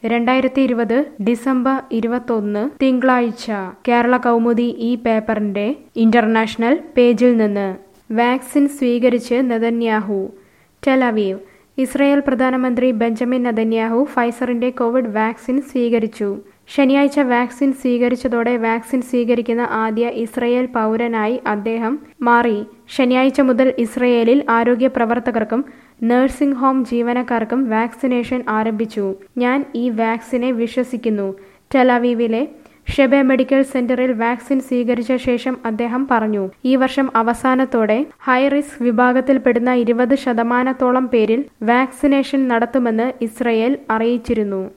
രണ്ടായിരത്തി ഇരുപത് ഡിസംബർ ഇരുപത്തൊന്ന് തിങ്കളാഴ്ച കേരള കൗമുദി ഈ പേപ്പറിന്റെ ഇന്റർനാഷണൽ പേജിൽ നിന്ന് വാക്സിൻ സ്വീകരിച്ച് നെതന്യാഹു ടെലവീവ് ഇസ്രയേൽ പ്രധാനമന്ത്രി ബെഞ്ചമിൻ നെതന്യാഹു ഫൈസറിന്റെ കോവിഡ് വാക്സിൻ സ്വീകരിച്ചു ശനിയാഴ്ച വാക്സിൻ സ്വീകരിച്ചതോടെ വാക്സിൻ സ്വീകരിക്കുന്ന ആദ്യ ഇസ്രയേൽ പൗരനായി അദ്ദേഹം മാറി ശനിയാഴ്ച മുതൽ ഇസ്രയേലിൽ ആരോഗ്യ പ്രവർത്തകർക്കും നഴ്സിംഗ് ഹോം ജീവനക്കാർക്കും വാക്സിനേഷൻ ആരംഭിച്ചു ഞാൻ ഈ വാക്സിനെ വിശ്വസിക്കുന്നു ടെലവീവിലെ ഷെബെ മെഡിക്കൽ സെന്ററിൽ വാക്സിൻ സ്വീകരിച്ച ശേഷം അദ്ദേഹം പറഞ്ഞു ഈ വർഷം അവസാനത്തോടെ ഹൈ റിസ്ക് വിഭാഗത്തിൽപ്പെടുന്ന ഇരുപത് ശതമാനത്തോളം പേരിൽ വാക്സിനേഷൻ നടത്തുമെന്ന് ഇസ്രയേൽ അറിയിച്ചിരുന്നു